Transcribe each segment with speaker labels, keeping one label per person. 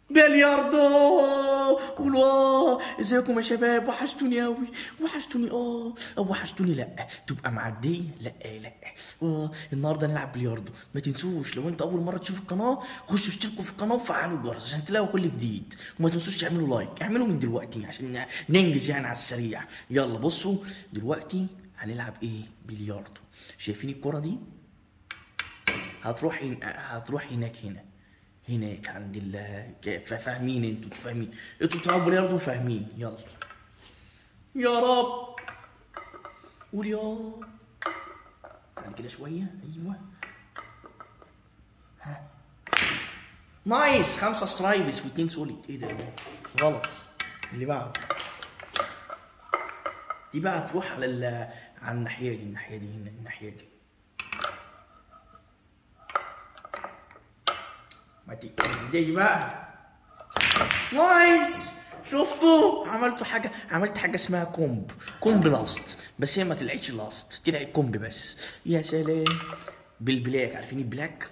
Speaker 1: بلياردو والله ازيكم يا شباب وحشتوني قوي وحشتوني اه أو وحشتوني لا تبقى معديه لا لا آه. النهارده نلعب بلياردو ما تنسوش لو انت اول مره تشوف القناه خشوا اشتركوا في القناه وفعلوا الجرس عشان تلاقوا كل جديد وما تنسوش تعملوا لايك اعملوا من دلوقتي عشان ننجز يعني على السريع يلا بصوا دلوقتي هنلعب ايه بلياردو شايفين الكره دي هتروح هن... هتروح هناك هنا هناك عند ال كيف- فاهمين انتوا فاهمين انتوا بتلعبوا بلياردو فاهمين يلا يا رب قول يا تعال كده شوية ايوه ها نايس خمسة سترايبس واتنين سوليد ايه ده غلط اللي بعده دي بقى تروح على ال... على الناحية دي الناحية دي هنا الناحية دي ما تيجي بقى نايس شفتوا عملتوا حاجة عملت حاجة اسمها كومب كومب لاست بس هي ما طلعتش لاست طلعت كومب بس يا سلام بالبلاك عارفين البلاك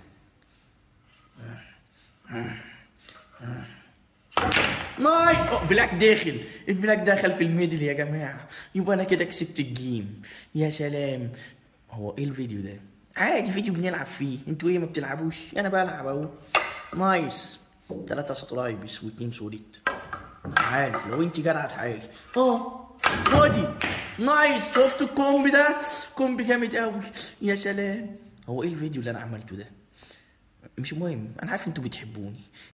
Speaker 1: نايس أوه، بلاك داخل البلاك دخل في الميدل يا جماعة يبقى انا كده كسبت الجيم يا سلام هو ايه الفيديو ده عادي فيديو بنلعب فيه انتوا ايه ما بتلعبوش انا بلعب اهو نايس ثلاثة سترايبس واتنين سوليد تعالي لو انت جدعة تعالي اه ودي نايس شفتوا الكومب ده كومب جامد قوي يا سلام هو ايه الفيديو اللي انا عملته ده مش مهم انا عارف انتوا بتحبوني